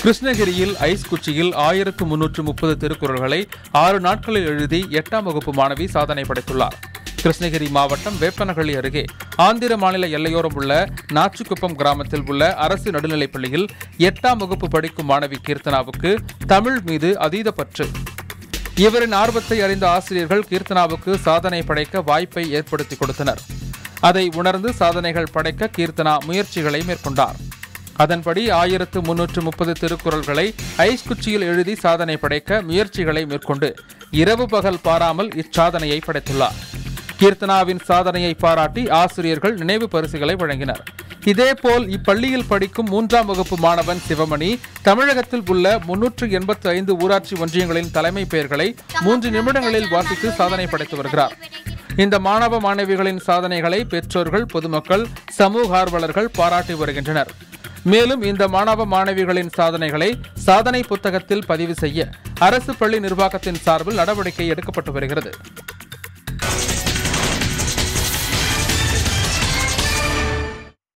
கிருஷ்ணகிரியில் ஐஸ் குச்சியில் ஆயிரத்து முன்னூற்று முப்பது திருக்குறள்களை ஆறு நாட்களில் எழுதி எட்டாம் வகுப்பு மாணவி சாதனை படைத்துள்ளார் கிருஷ்ணகிரி மாவட்டம் வேப்பனஹள்ளி அருகே ஆந்திர மாநில எல்லையோரம் உள்ள நாச்சிக்குப்பம் கிராமத்தில் உள்ள அரசு நடுநிலைப் பள்ளியில் எட்டாம் வகுப்பு படிக்கும் மாணவி கீர்த்தனாவுக்கு தமிழ் மீது அதீத பற்று இவரின் ஆர்வத்தை அறிந்த ஆசிரியர்கள் கீர்த்தனாவுக்கு சாதனை படைக்க வாய்ப்பை ஏற்படுத்தி கொடுத்தனர் அதை உணர்ந்து சாதனைகள் படைக்க கீர்த்தனா முயற்சிகளை மேற்கொண்டார் அதன்படி ஆயிரத்து முன்னூற்று முப்பது திருக்குறள்களை ஐஸ் குச்சியில் எழுதி சாதனை படைக்க முயற்சிகளை மேற்கொண்டு இரவு பகல் பாராமல் இச்சாதனையை படைத்துள்ளார் கீர்த்தனாவின் சாதனையை பாராட்டி ஆசிரியர்கள் நினைவு பரிசுகளை வழங்கினர் இதேபோல் இப்பள்ளியில் படிக்கும் மூன்றாம் வகுப்பு மாணவன் சிவமணி தமிழகத்தில் உள்ள முன்னூற்று எண்பத்தி ஐந்து ஊராட்சி ஒன்றியங்களின் தலைமை பெயர்களை மூன்று நிமிடங்களில் வாசித்து சாதனை படைத்து வருகிறார் இந்த மாணவ மாணவிகளின் சாதனைகளை பெற்றோர்கள் பொதுமக்கள் சமூக ஆர்வலர்கள் பாராட்டி வருகின்றனர் மேலும் இந்த மாணவ மாணவிகளின் சாதனைகளை சாதனை புத்தகத்தில் பதிவு செய்ய அரசு பள்ளி நிர்வாகத்தின் சார்பில் நடவடிக்கை எடுக்கப்பட்டு வருகிறது